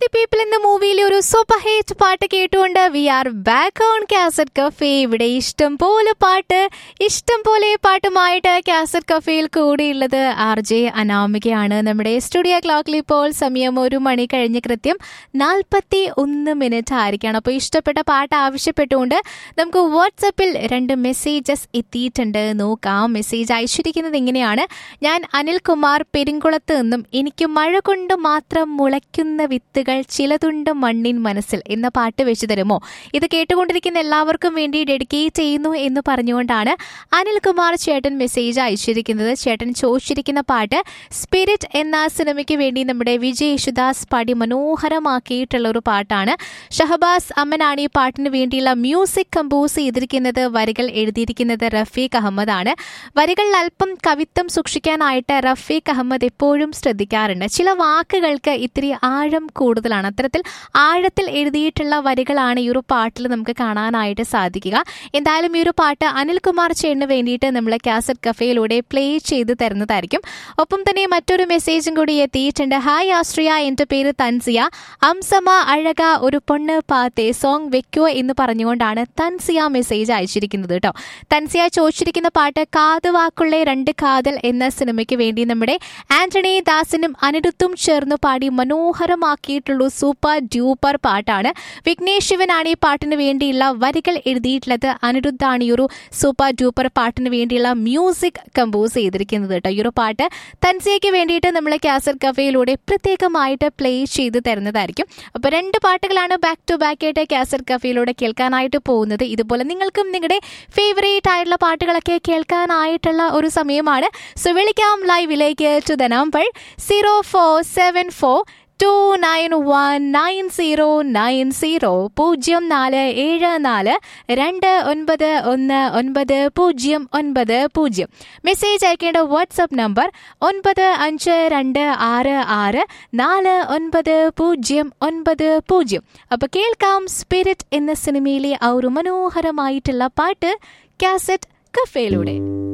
people എന്ന മൂവിയിലെ ഒരു സൂപ്പർ ഹിറ്റ് പാട്ട് കേട്ടുകൊണ്ട് we are back on cassette cafe ഇവിടെ ഇഷ്ടം പോലെ പാട്ട് ഇഷ്ടം പോലെ പാട്ടുമായിട്ട് കാസറ്റ് കഫേയിൽ കൂടിയുള്ളത് ആർ ജെ അനാമികയാണ് നമ്മുടെ സ്റ്റുഡിയോ ക്ലോക്കിൽ ഇപ്പോൾ സമയം ഒരു മണി കഴിഞ്ഞ് കൃത്യം നാൽപ്പത്തി ഒന്ന് മിനിറ്റ് ആയിരിക്കുകയാണ് അപ്പോൾ ഇഷ്ടപ്പെട്ട പാട്ട് ആവശ്യപ്പെട്ടുകൊണ്ട് നമുക്ക് വാട്സപ്പിൽ രണ്ട് മെസ്സേജസ് എത്തിയിട്ടുണ്ട് നോക്കാം മെസ്സേജ് അയച്ചിരിക്കുന്നത് ഇങ്ങനെയാണ് ഞാൻ അനിൽകുമാർ പെരിങ്കുളത്ത് നിന്നും എനിക്ക് മഴ കൊണ്ട് മാത്രം മുളയ്ക്കുന്ന വിത്തുകൾ ചിലതുണ്ട് മണ്ണിൻ മനസ്സിൽ എന്ന പാട്ട് വെച്ച് തരുമോ ഇത് കേട്ടുകൊണ്ടിരിക്കുന്ന എല്ലാവർക്കും വേണ്ടി ഡെഡിക്കേറ്റ് ചെയ്യുന്നു എന്ന് പറഞ്ഞുകൊണ്ടാണ് അനിൽകുമാർ ചേട്ടൻ മെസ്സേജ് അയച്ചിരിക്കുന്നത് ചേട്ടൻ ചോദിച്ചിരിക്കുന്ന പാട്ട് സ്പിരിറ്റ് എന്ന സിനിമയ്ക്ക് വേണ്ടി നമ്മുടെ വിജയ് യേശുദാസ് പാടി മനോഹരമാക്കിയിട്ടുള്ള ഒരു പാട്ടാണ് ഷഹബാസ് അമ്മനാണ് ഈ പാട്ടിന് വേണ്ടിയുള്ള മ്യൂസിക് കമ്പോസ് ചെയ്തിരിക്കുന്നത് വരികൾ എഴുതിയിരിക്കുന്നത് റഫീഖ് അഹമ്മദ് ആണ് വരികളിൽ അല്പം കവിത്വം സൂക്ഷിക്കാനായിട്ട് റഫീഖ് അഹമ്മദ് എപ്പോഴും ശ്രദ്ധിക്കാറുണ്ട് ചില വാക്കുകൾക്ക് ഇത്തിരി ആഴം കൂടുതലാണ് അത്തരത്തിൽ ആഴത്തിൽ എഴുതിയിട്ടുള്ള വരികളാണ് ഈ ഒരു പാട്ടിൽ നമുക്ക് കാണാനായിട്ട് സാധിക്കുക എന്തായാലും ഈ ഒരു പാട്ട് അനിൽകുമാർ ചേട്ടന് വേണ്ടിയിട്ട് നമ്മൾ കാസറ്റ് കഫേയിലൂടെ പ്ലേ ചെയ്ത് തരുന്നതായിരിക്കും ഒപ്പം തന്നെ മറ്റൊരു മെസ്സേജും കൂടി എത്തിയിട്ടുണ്ട് ഹായ് ആശ്രിയ എൻ്റെ പേര് തൻസിയ അംസമ അഴക ഒരു പൊണ്ണ് പാത്തെ സോങ് വെക്കോ എന്ന് പറഞ്ഞുകൊണ്ടാണ് തൻസിയ മെസ്സേജ് അയച്ചിരിക്കുന്നത് കേട്ടോ തൻസിയ ചോദിച്ചിരിക്കുന്ന പാട്ട് കാത് വാക്കുള്ള രണ്ട് കാതൽ എന്ന സിനിമയ്ക്ക് വേണ്ടി നമ്മുടെ ആന്റണി ദാസിനും അനിരുദ്ധും ചേർന്ന് പാടി മനോഹരമാക്കിയിട്ടുള്ള സൂപ്പർ ഡ്യൂപ്പർ പാട്ടാണ് വിഘ്നേഷ് ശിവനാണ് ഈ പാട്ടിന് വേണ്ടിയുള്ള വരികൾ എഴുതിയിട്ടുള്ളത് അനിരുദ്ധാണ് ഈ ഒരു സൂപ്പർ ഡ്യൂപ്പർ പാട്ടിന് വേണ്ടിയുള്ള മ്യൂസിക് കമ്പോസ് ചെയ്തിരിക്കുന്നത് കേട്ടോ ഈ ഒരു പാട്ട് തൻസിയയ്ക്ക് വേണ്ടിയിട്ട് നമ്മൾ കാസർ കഫേയിലൂടെ പ്രത്യേകമായിട്ട് പ്ലേ ചെയ്ത് തരുന്നതായിരിക്കും അപ്പോൾ രണ്ട് പാട്ടുകളാണ് ബാക്ക് ടു ബാക്ക് ആയിട്ട് കാസർ കഫേയിലൂടെ കേൾക്കാനായിട്ട് പോകുന്നത് ഇതുപോലെ നിങ്ങൾക്കും നിങ്ങളുടെ ഫേവറേറ്റ് ആയിട്ടുള്ള പാട്ടുകളൊക്കെ കേൾക്കാനായിട്ടുള്ള ഒരു സമയമാണ് സോ വിളിക്കാം ലൈവിലേക്ക് to the number zero four seven four two nine one nine zero nine zero പൂജ്യം നാല് ഏഴ് നാല് രണ്ട് ഒൻപത് ഒന്ന് ഒൻപത് പൂജ്യം ഒൻപത് പൂജ്യം മെസ്സേജ് അയക്കേണ്ട വാട്സപ്പ് നമ്പർ ഒൻപത് അഞ്ച് രണ്ട് ആറ് ആറ് നാല് ഒൻപത് പൂജ്യം ഒൻപത് പൂജ്യം അപ്പോൾ കേൾക്കാം സ്പിരിറ്റ് എന്ന സിനിമയിലെ ആ ഒരു മനോഹരമായിട്ടുള്ള പാട്ട് കാസറ്റ് കഫേയിലൂടെ